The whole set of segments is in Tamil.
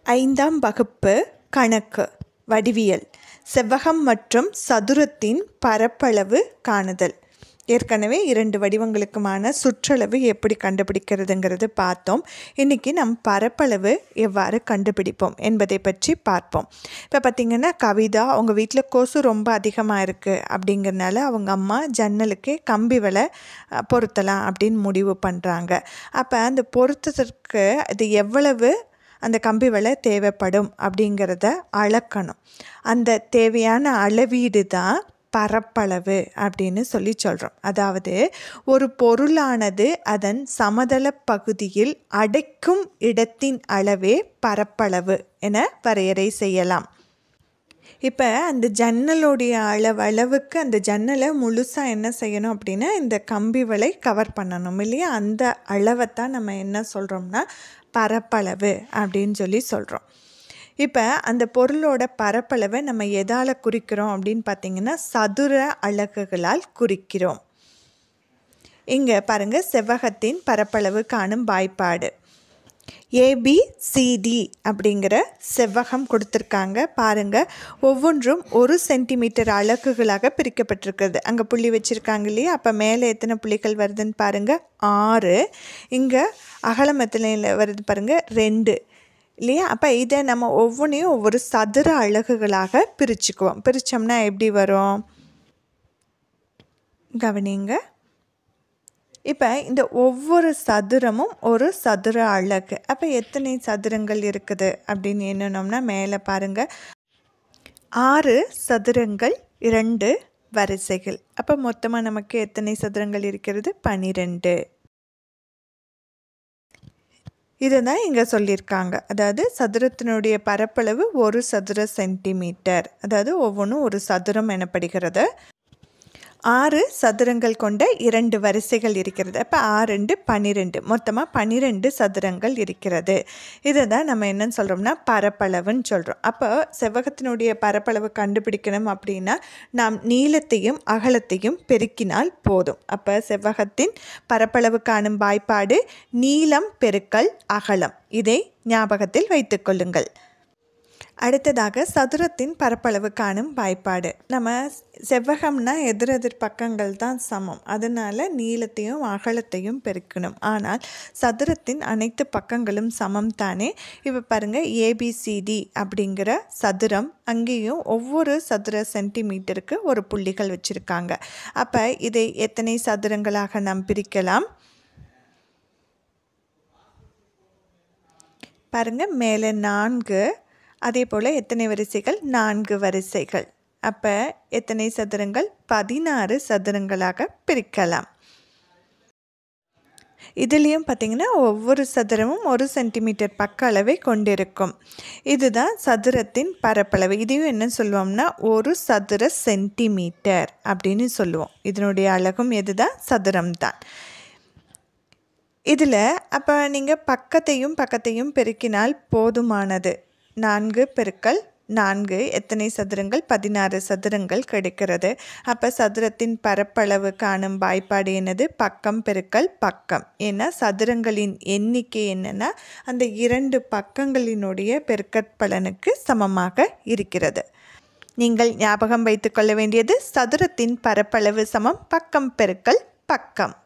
ஐந்தாம் வகுப்பு கணக்கு வடிவியல் செவ்வகம் மற்றும் சதுரத்தின் பரப்பளவு காணுதல் ஏற்கனவே இரண்டு வடிவங்களுக்குமான சுற்றளவு எப்படி கண்டுபிடிக்கிறதுங்கிறது பார்த்தோம் இன்றைக்கி நம் பரப்பளவு எவ்வாறு கண்டுபிடிப்போம் என்பதை பற்றி பார்ப்போம் இப்போ பார்த்திங்கன்னா கவிதா அவங்க வீட்டில் கொசு ரொம்ப அதிகமாக இருக்குது அப்படிங்கிறனால அவங்க அம்மா ஜன்னலுக்கே கம்பி வலை அஹ், பொருத்தலாம் அப்படின்னு முடிவு பண்ணுறாங்க அப்போ அந்த பொருத்தத்திற்கு அது எவ்வளவு அந்த கம்பி வலை தேவைப்படும் அப்படிங்கிறத அளக்கணும் அந்த தேவையான அளவீடு தான் பரப்பளவு அப்படின்னு சொல்லி சொல்கிறோம் அதாவது ஒரு பொருளானது அதன் சமதள பகுதியில் அடைக்கும் இடத்தின் அளவே பரப்பளவு என வரையறை செய்யலாம் இப்போ அந்த ஜன்னலுடைய அளவு அளவுக்கு அந்த ஜன்னலை முழுசாக என்ன செய்யணும் அப்படின்னா இந்த கம்பி வலை கவர் பண்ணணும் இல்லையா அந்த அளவைத்தான் நம்ம என்ன சொல்கிறோம்னா பரப்பளவு அப்படின்னு சொல்லி சொல்கிறோம் இப்போ அந்த பொருளோட பரப்பளவை நம்ம எதால் குறிக்கிறோம் அப்படின்னு பார்த்தீங்கன்னா சதுர அலகுகளால் குறிக்கிறோம் இங்கே பாருங்கள் செவ்வகத்தின் பரப்பளவு காணும் வாய்ப்பாடு ஏபிசிடி அப்படிங்கிற செவ்வகம் கொடுத்துருக்காங்க பாருங்கள் ஒவ்வொன்றும் ஒரு சென்டிமீட்டர் அலகுகளாக பிரிக்கப்பட்டிருக்கிறது அங்கே புள்ளி வச்சுருக்காங்க இல்லையா அப்போ மேலே எத்தனை புள்ளிகள் வருதுன்னு பாருங்கள் ஆறு இங்கே அகலம் எத்தனை வருது பாருங்கள் ரெண்டு இல்லையா அப்போ இதை நம்ம ஒவ்வொன்றையும் ஒவ்வொரு சதுர அலகுகளாக பிரிச்சுக்குவோம் பிரித்தோம்னா எப்படி வரும் கவனிங்க இப்போ இந்த ஒவ்வொரு சதுரமும் ஒரு சதுர அலகு அப்போ எத்தனை சதுரங்கள் இருக்குது அப்படின்னு எண்ணணும்னா மேலே பாருங்கள் ஆறு சதுரங்கள் இரண்டு வரிசைகள் அப்போ மொத்தமாக நமக்கு எத்தனை சதுரங்கள் இருக்கிறது பனிரெண்டு இதை தான் இங்கே சொல்லியிருக்காங்க அதாவது சதுரத்தினுடைய பரப்பளவு ஒரு சதுர சென்டிமீட்டர் அதாவது ஒவ்வொன்றும் ஒரு சதுரம் எனப்படுகிறது ஆறு சதுரங்கள் கொண்ட இரண்டு வரிசைகள் இருக்கிறது அப்போ ஆறு ரெண்டு பன்னிரெண்டு மொத்தமாக பன்னிரெண்டு சதுரங்கள் இருக்கிறது இதை தான் நம்ம என்னன்னு சொல்கிறோம்னா பரப்பளவுன்னு சொல்கிறோம் அப்போ செவ்வகத்தினுடைய பரப்பளவு கண்டுபிடிக்கணும் அப்படின்னா நாம் நீளத்தையும் அகலத்தையும் பெருக்கினால் போதும் அப்போ செவ்வகத்தின் பரப்பளவு காணும் வாய்ப்பாடு நீளம் பெருக்கல் அகலம் இதை ஞாபகத்தில் வைத்துக்கொள்ளுங்கள் அடுத்ததாக சதுரத்தின் பரப்பளவு காணும் வாய்ப்பாடு நம்ம செவ்வகம்னா எதிரெதிர் பக்கங்கள் தான் சமம் அதனால நீளத்தையும் அகலத்தையும் பெருக்கணும் ஆனால் சதுரத்தின் அனைத்து பக்கங்களும் சமம் தானே இப்போ பாருங்கள் ஏபிசிடி அப்படிங்கிற சதுரம் அங்கேயும் ஒவ்வொரு சதுர சென்டிமீட்டருக்கு ஒரு புள்ளிகள் வச்சுருக்காங்க அப்போ இதை எத்தனை சதுரங்களாக நாம் பிரிக்கலாம் பாருங்கள் மேலே நான்கு அதே போல் எத்தனை வரிசைகள் நான்கு வரிசைகள் அப்போ எத்தனை சதுரங்கள் பதினாறு சதுரங்களாக பிரிக்கலாம் இதுலேயும் பார்த்திங்கன்னா ஒவ்வொரு சதுரமும் ஒரு சென்டிமீட்டர் பக்க அளவை கொண்டிருக்கும் இதுதான் சதுரத்தின் பரப்பளவு இதையும் என்ன சொல்லுவோம்னா ஒரு சதுர சென்டிமீட்டர் அப்படின்னு சொல்லுவோம் இதனுடைய அழகும் எதுதான் சதுரம் தான் இதில் அப்போ நீங்கள் பக்கத்தையும் பக்கத்தையும் பெருக்கினால் போதுமானது நான்கு பெருக்கல் நான்கு எத்தனை சதுரங்கள் பதினாறு சதுரங்கள் கிடைக்கிறது அப்போ சதுரத்தின் பரப்பளவு காணும் வாய்ப்பாடு என்னது பக்கம் பெருக்கல் பக்கம் ஏன்னா சதுரங்களின் எண்ணிக்கை என்னென்னா அந்த இரண்டு பக்கங்களினுடைய பெருக்கற்பலனுக்கு சமமாக இருக்கிறது நீங்கள் ஞாபகம் வைத்துக்கொள்ள வேண்டியது சதுரத்தின் பரப்பளவு சமம் பக்கம் பெருக்கல் பக்கம்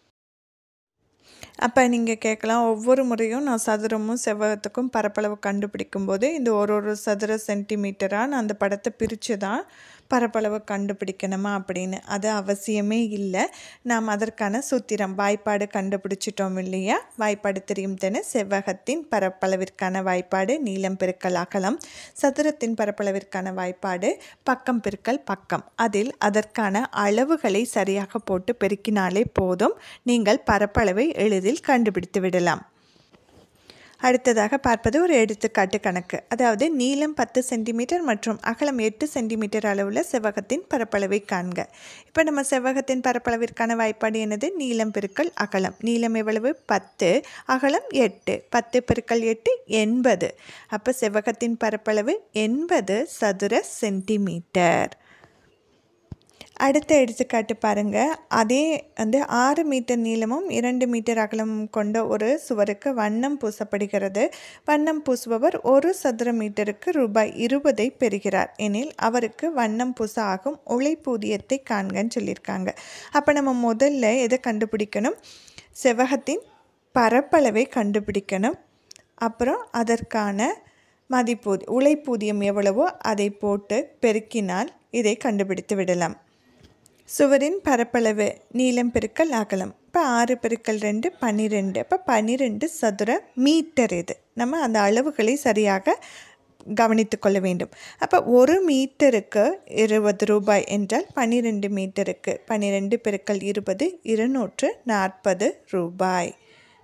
அப்போ நீங்கள் கேட்கலாம் ஒவ்வொரு முறையும் நான் சதுரமும் செவ்வகத்துக்கும் பரப்பளவு கண்டுபிடிக்கும் போது இந்த ஒரு ஒரு சதுர சென்டிமீட்டராக நான் அந்த படத்தை பிரித்து தான் பரப்பளவு கண்டுபிடிக்கணுமா அப்படின்னு அது அவசியமே இல்லை நாம் அதற்கான சூத்திரம் வாய்ப்பாடு கண்டுபிடிச்சிட்டோம் இல்லையா வாய்ப்பாடு தெரியும் தானே செவ்வகத்தின் பரப்பளவிற்கான வாய்ப்பாடு நீளம் பெருக்கல் அகலம் சதுரத்தின் பரப்பளவிற்கான வாய்ப்பாடு பக்கம் பெருக்கல் பக்கம் அதில் அதற்கான அளவுகளை சரியாக போட்டு பெருக்கினாலே போதும் நீங்கள் பரப்பளவை எளிதில் கண்டுபிடித்து விடலாம் அடுத்ததாக பார்ப்பது ஒரு எடுத்துக்காட்டு கணக்கு அதாவது நீளம் பத்து சென்டிமீட்டர் மற்றும் அகலம் எட்டு சென்டிமீட்டர் அளவுள்ள செவ்வகத்தின் பரப்பளவை காண்க இப்போ நம்ம செவ்வகத்தின் பரப்பளவிற்கான வாய்ப்பாடு என்னது நீளம் பெருக்கல் அகலம் நீளம் எவ்வளவு பத்து அகலம் எட்டு பத்து பெருக்கல் எட்டு எண்பது அப்போ செவ்வகத்தின் பரப்பளவு எண்பது சதுர சென்டிமீட்டர் அடுத்த எடுத்துக்காட்டு பாருங்கள் அதே வந்து ஆறு மீட்டர் நீளமும் இரண்டு மீட்டர் அகலமும் கொண்ட ஒரு சுவருக்கு வண்ணம் பூசப்படுகிறது வண்ணம் பூசுபவர் ஒரு சதுர மீட்டருக்கு ரூபாய் இருபதை பெறுகிறார் எனில் அவருக்கு வண்ணம் பூச ஆகும் உழைப்பூதியத்தை காண்கன்னு சொல்லியிருக்காங்க அப்போ நம்ம முதல்ல எதை கண்டுபிடிக்கணும் செவ்வகத்தின் பரப்பளவை கண்டுபிடிக்கணும் அப்புறம் அதற்கான மதிப்பூதி உழைப்பூதியம் எவ்வளவோ அதை போட்டு பெருக்கினால் இதை கண்டுபிடித்து விடலாம் சுவரின் பரப்பளவு நீளம் பெருக்கல் அகலம் இப்போ ஆறு பெருக்கல் ரெண்டு பன்னிரெண்டு இப்போ பன்னிரெண்டு சதுர மீட்டர் இது நம்ம அந்த அளவுகளை சரியாக கவனித்து கொள்ள வேண்டும் அப்போ ஒரு மீட்டருக்கு இருபது ரூபாய் என்றால் பன்னிரெண்டு மீட்டருக்கு பன்னிரெண்டு பெருக்கல் இருபது இருநூற்று நாற்பது ரூபாய்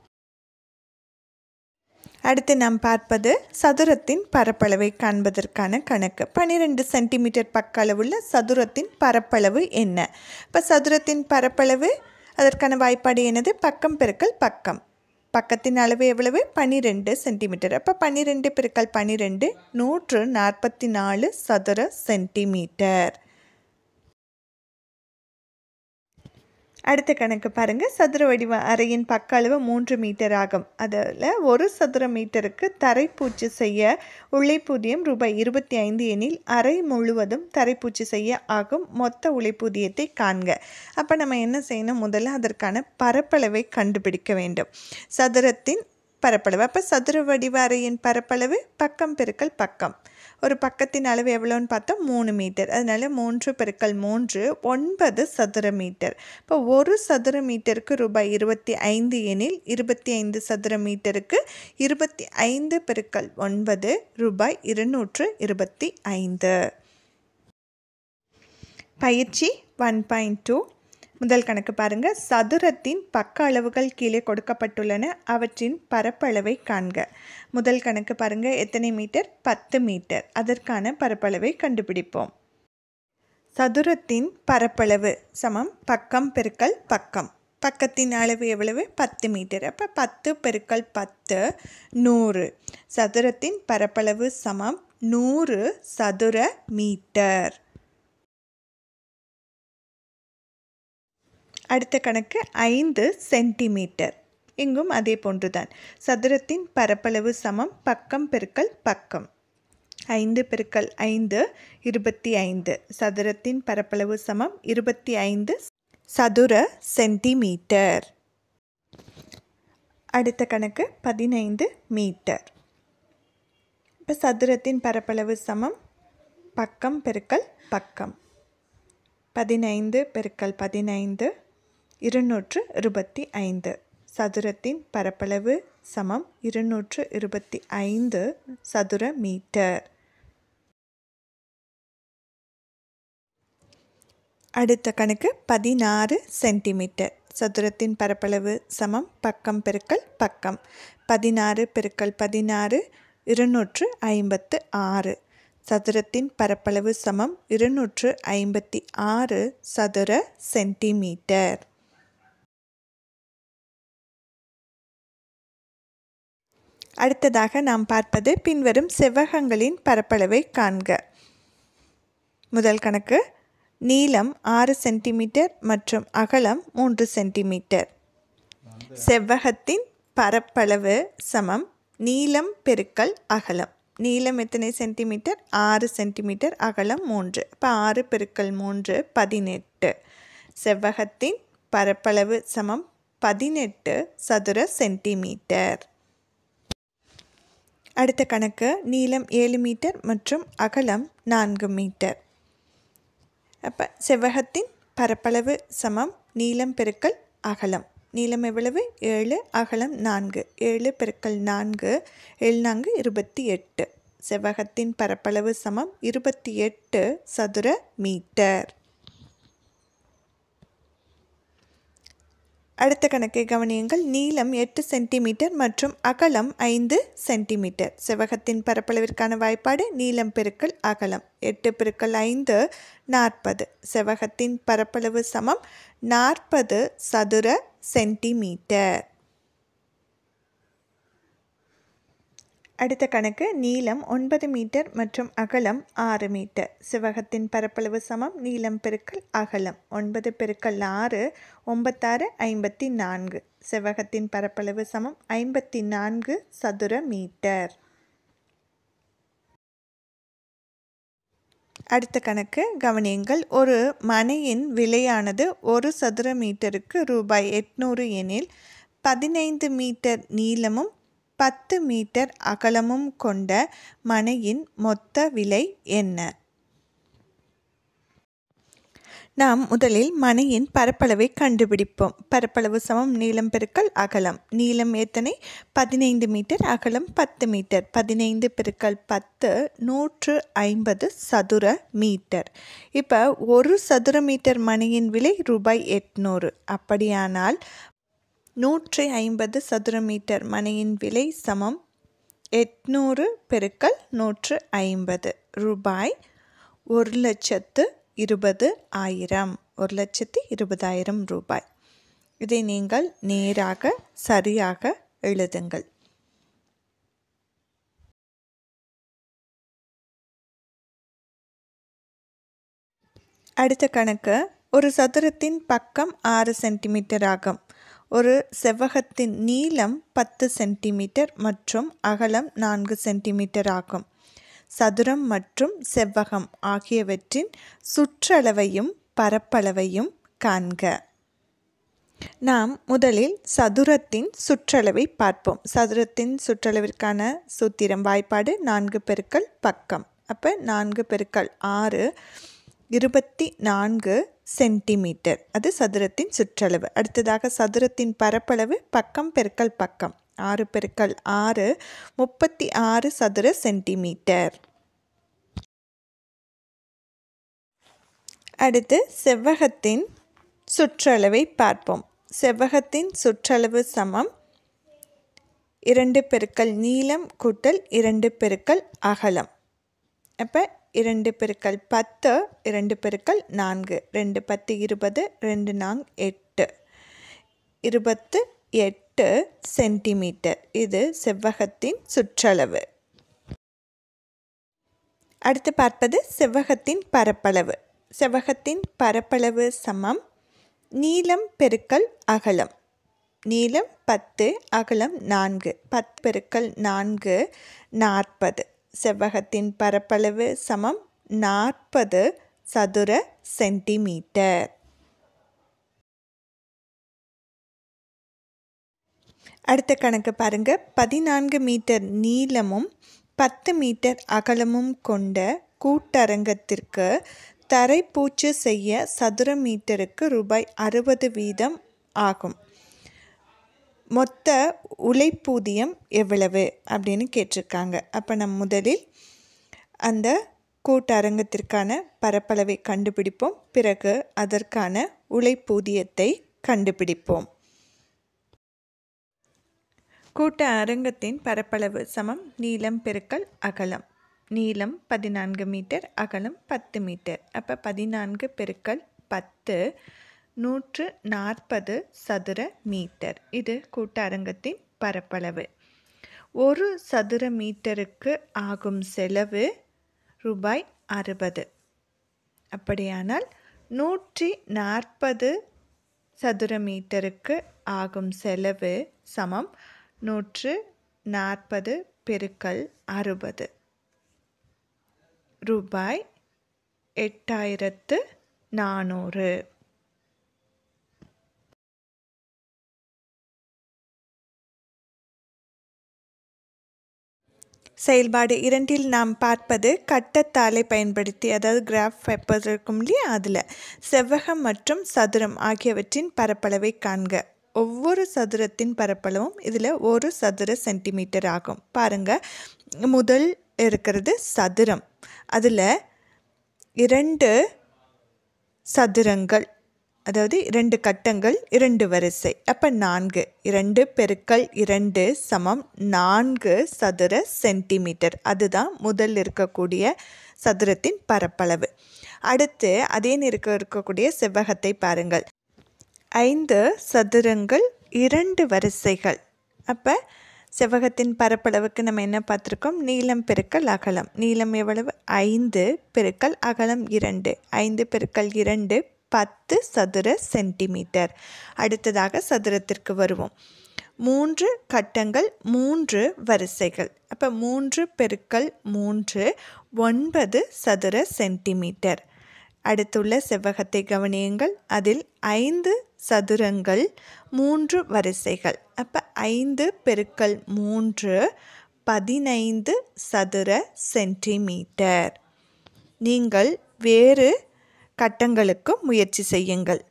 அடுத்து நாம் பார்ப்பது சதுரத்தின் பரப்பளவை காண்பதற்கான கணக்கு பன்னிரெண்டு சென்டிமீட்டர் பக்க அளவுள்ள சதுரத்தின் பரப்பளவு என்ன இப்போ சதுரத்தின் பரப்பளவு அதற்கான வாய்ப்பாடு என்னது பக்கம் பெருக்கல் பக்கம் பக்கத்தின் அளவு எவ்வளவு பன்னிரெண்டு சென்டிமீட்டர் அப்போ பன்னிரெண்டு பெருக்கல் பன்னிரெண்டு நூற்று நாற்பத்தி நாலு சதுர சென்டிமீட்டர் அடுத்த கணக்கு பாருங்கள் சதுர வடிவ அறையின் பக்க அளவு மூன்று மீட்டர் ஆகும் அதில் ஒரு சதுர மீட்டருக்கு தரைப்பூச்சி செய்ய உழைப்பூதியம் ரூபாய் இருபத்தி ஐந்து எனில் அறை முழுவதும் தரைப்பூச்சி செய்ய ஆகும் மொத்த உழைப்பூதியத்தை காண்க அப்போ நம்ம என்ன செய்யணும் முதல்ல அதற்கான பரப்பளவை கண்டுபிடிக்க வேண்டும் சதுரத்தின் பரப்பளவு அப்போ சதுர வடிவ அறையின் பரப்பளவு பக்கம் பெருக்கல் பக்கம் ஒரு பக்கத்தின் அளவு எவ்வளோன்னு பார்த்தா மூணு மீட்டர் அதனால் மூன்று பெருக்கல் மூன்று ஒன்பது சதுர மீட்டர் இப்போ ஒரு சதுர மீட்டருக்கு ரூபாய் இருபத்தி ஐந்து எனில் இருபத்தி ஐந்து சதுர மீட்டருக்கு இருபத்தி ஐந்து பெருக்கல் ஒன்பது ரூபாய் இருநூற்று இருபத்தி ஐந்து பயிற்சி ஒன் பாயிண்ட் டூ முதல் கணக்கு பாருங்க சதுரத்தின் பக்க அளவுகள் கீழே கொடுக்கப்பட்டுள்ளன அவற்றின் பரப்பளவை காண்க முதல் கணக்கு பாருங்க எத்தனை மீட்டர் பத்து மீட்டர் அதற்கான பரப்பளவை கண்டுபிடிப்போம் சதுரத்தின் பரப்பளவு சமம் பக்கம் பெருக்கல் பக்கம் பக்கத்தின் அளவு எவ்வளவு பத்து மீட்டர் அப்போ பத்து பெருக்கல் பத்து நூறு சதுரத்தின் பரப்பளவு சமம் நூறு சதுர மீட்டர் அடுத்த கணக்கு ஐந்து சென்டிமீட்டர் இங்கும் அதே போன்றுதான் சதுரத்தின் பரப்பளவு சமம் பக்கம் பெருக்கல் பக்கம் ஐந்து பெருக்கல் ஐந்து இருபத்தி ஐந்து சதுரத்தின் பரப்பளவு சமம் இருபத்தி ஐந்து சதுர சென்டிமீட்டர் அடுத்த கணக்கு பதினைந்து மீட்டர் இப்போ சதுரத்தின் பரப்பளவு சமம் பக்கம் பெருக்கல் பக்கம் பதினைந்து பெருக்கல் பதினைந்து இருநூற்று இருபத்தி ஐந்து சதுரத்தின் பரப்பளவு சமம் இருநூற்று இருபத்தி ஐந்து சதுர மீட்டர் அடுத்த கணக்கு பதினாறு சென்டிமீட்டர் சதுரத்தின் பரப்பளவு சமம் பக்கம் பெருக்கல் பக்கம் பதினாறு பெருக்கல் பதினாறு இருநூற்று ஐம்பத்து ஆறு சதுரத்தின் பரப்பளவு சமம் இருநூற்று ஐம்பத்தி ஆறு சதுர சென்டிமீட்டர் அடுத்ததாக நாம் பார்ப்பது பின்வரும் செவ்வகங்களின் பரப்பளவை காண்க முதல் கணக்கு நீளம் ஆறு சென்டிமீட்டர் மற்றும் அகலம் மூன்று சென்டிமீட்டர் செவ்வகத்தின் பரப்பளவு சமம் நீளம் பெருக்கல் அகலம் நீளம் எத்தனை சென்டிமீட்டர் ஆறு சென்டிமீட்டர் அகலம் மூன்று இப்போ ஆறு பெருக்கல் மூன்று பதினெட்டு செவ்வகத்தின் பரப்பளவு சமம் பதினெட்டு சதுர சென்டிமீட்டர் அடுத்த கணக்கு நீளம் ஏழு மீட்டர் மற்றும் அகலம் நான்கு மீட்டர் அப்போ செவ்வகத்தின் பரப்பளவு சமம் நீளம் பெருக்கல் அகலம் நீளம் எவ்வளவு ஏழு அகலம் நான்கு ஏழு பெருக்கல் நான்கு ஏழு நான்கு இருபத்தி எட்டு செவ்வகத்தின் பரப்பளவு சமம் இருபத்தி எட்டு சதுர மீட்டர் அடுத்த கணக்கை கவனியுங்கள் நீளம் எட்டு சென்டிமீட்டர் மற்றும் அகலம் ஐந்து சென்டிமீட்டர் செவ்வகத்தின் பரப்பளவிற்கான வாய்ப்பாடு நீளம் பெருக்கல் அகலம் எட்டு பெருக்கல் ஐந்து நாற்பது செவ்வகத்தின் பரப்பளவு சமம் நாற்பது சதுர சென்டிமீட்டர் அடுத்த கணக்கு நீளம் ஒன்பது மீட்டர் மற்றும் அகலம் ஆறு மீட்டர் சிவகத்தின் பரப்பளவு சமம் நீளம் பெருக்கல் அகலம் ஒன்பது பெருக்கல் ஆறு ஒன்பத்தாறு ஐம்பத்தி நான்கு செவ்வகத்தின் பரப்பளவு சமம் ஐம்பத்தி நான்கு சதுர மீட்டர் அடுத்த கணக்கு கவனியுங்கள் ஒரு மனையின் விலையானது ஒரு சதுர மீட்டருக்கு ரூபாய் எட்நூறு எனில் பதினைந்து மீட்டர் நீளமும் பத்து மீட்டர் அகலமும் கொண்ட மனையின் மொத்த விலை என்ன நாம் முதலில் மனையின் பரப்பளவை கண்டுபிடிப்போம் பரப்பளவு சமம் நீளம் பெருக்கல் அகலம் நீளம் எத்தனை பதினைந்து மீட்டர் அகலம் பத்து மீட்டர் பதினைந்து பெருக்கல் பத்து நூற்று ஐம்பது சதுர மீட்டர் இப்போ ஒரு சதுர மீட்டர் மனையின் விலை ரூபாய் எட்நூறு அப்படியானால் நூற்றி ஐம்பது சதுர மீட்டர் மனையின் விலை சமம் எட்நூறு பெருக்கல் நூற்று ஐம்பது ரூபாய் ஒரு லட்சத்து இருபது ஆயிரம் ஒரு லட்சத்தி இருபதாயிரம் ரூபாய் இதை நீங்கள் நேராக சரியாக எழுதுங்கள் அடுத்த கணக்கு ஒரு சதுரத்தின் பக்கம் ஆறு சென்டிமீட்டர் ஆகும் ஒரு செவ்வகத்தின் நீளம் பத்து சென்டிமீட்டர் மற்றும் அகலம் நான்கு சென்டிமீட்டர் ஆகும் சதுரம் மற்றும் செவ்வகம் ஆகியவற்றின் சுற்றளவையும் பரப்பளவையும் காண்க நாம் முதலில் சதுரத்தின் சுற்றளவை பார்ப்போம் சதுரத்தின் சுற்றளவிற்கான சூத்திரம் வாய்ப்பாடு நான்கு பெருக்கல் பக்கம் அப்போ நான்கு பெருக்கல் ஆறு இருபத்தி நான்கு சென்டிமீட்டர் அது சதுரத்தின் சுற்றளவு அடுத்ததாக சதுரத்தின் பரப்பளவு பக்கம் பெருக்கல் பக்கம் ஆறு பெருக்கல் ஆறு முப்பத்தி ஆறு சதுர சென்டிமீட்டர் அடுத்து செவ்வகத்தின் சுற்றளவை பார்ப்போம் செவ்வகத்தின் சுற்றளவு சமம் இரண்டு பெருக்கல் நீளம் கூட்டல் இரண்டு பெருக்கல் அகலம் அப்போ இரண்டு பெருக்கல் பத்து இரண்டு பெருக்கல் நான்கு ரெண்டு பத்து இருபது ரெண்டு நாங் எட்டு இருபத்து எட்டு சென்டிமீட்டர் இது செவ்வகத்தின் சுற்றளவு அடுத்து பார்ப்பது செவ்வகத்தின் பரப்பளவு செவ்வகத்தின் பரப்பளவு சமம் நீளம் பெருக்கல் அகலம் நீளம் பத்து அகலம் நான்கு பத்து பெருக்கல் நான்கு நாற்பது செவ்வகத்தின் பரப்பளவு சமம் நாற்பது சதுர சென்டிமீட்டர் அடுத்த கணக்கு பாருங்க பதினான்கு மீட்டர் நீளமும் பத்து மீட்டர் அகலமும் கொண்ட கூட்டரங்கத்திற்கு தரைப்பூச்சு செய்ய சதுர மீட்டருக்கு ரூபாய் அறுபது வீதம் ஆகும் மொத்த உழைப்பூதியம் எவ்வளவு அப்படின்னு கேட்டிருக்காங்க அப்போ நம் முதலில் அந்த கூட்டரங்கத்திற்கான பரப்பளவை கண்டுபிடிப்போம் பிறகு அதற்கான உழைப்பூதியத்தை கண்டுபிடிப்போம் கூட்ட அரங்கத்தின் பரப்பளவு சமம் நீளம் பெருக்கல் அகலம் நீளம் பதினான்கு மீட்டர் அகலம் பத்து மீட்டர் அப்போ பதினான்கு பெருக்கல் பத்து நூற்று நாற்பது சதுர மீட்டர் இது கூட்டரங்கத்தின் பரப்பளவு ஒரு சதுர மீட்டருக்கு ஆகும் செலவு ரூபாய் அறுபது அப்படியானால் நூற்றி நாற்பது சதுர மீட்டருக்கு ஆகும் செலவு சமம் நூற்று நாற்பது பெருக்கல் அறுபது ரூபாய் எட்டாயிரத்து நானூறு செயல்பாடு இரண்டில் நாம் பார்ப்பது கட்டத்தாளை பயன்படுத்தி அதாவது கிராஃப் பேப்பர் இருக்கும் இல்லையா அதில் செவ்வகம் மற்றும் சதுரம் ஆகியவற்றின் பரப்பளவை காண்க ஒவ்வொரு சதுரத்தின் பரப்பளவும் இதில் ஒரு சதுர சென்டிமீட்டர் ஆகும் பாருங்கள் முதல் இருக்கிறது சதுரம் அதில் இரண்டு சதுரங்கள் அதாவது இரண்டு கட்டங்கள் இரண்டு வரிசை அப்போ நான்கு இரண்டு பெருக்கல் இரண்டு சமம் நான்கு சதுர சென்டிமீட்டர் அதுதான் முதல் இருக்கக்கூடிய சதுரத்தின் பரப்பளவு அடுத்து அதே இருக்க இருக்கக்கூடிய செவ்வகத்தை பாருங்கள் ஐந்து சதுரங்கள் இரண்டு வரிசைகள் அப்போ செவ்வகத்தின் பரப்பளவுக்கு நம்ம என்ன பார்த்துருக்கோம் நீளம் பெருக்கல் அகலம் நீளம் எவ்வளவு ஐந்து பெருக்கல் அகலம் இரண்டு ஐந்து பெருக்கல் இரண்டு பத்து சதுர சென்டிமீட்டர் அடுத்ததாக சதுரத்திற்கு வருவோம் மூன்று கட்டங்கள் மூன்று வரிசைகள் அப்போ மூன்று பெருக்கல் மூன்று ஒன்பது சதுர சென்டிமீட்டர் அடுத்துள்ள செவ்வகத்தை கவனியுங்கள் அதில் ஐந்து சதுரங்கள் மூன்று வரிசைகள் அப்போ ஐந்து பெருக்கல் மூன்று பதினைந்து சதுர சென்டிமீட்டர் நீங்கள் வேறு கட்டங்களுக்கு முயற்சி செய்யுங்கள்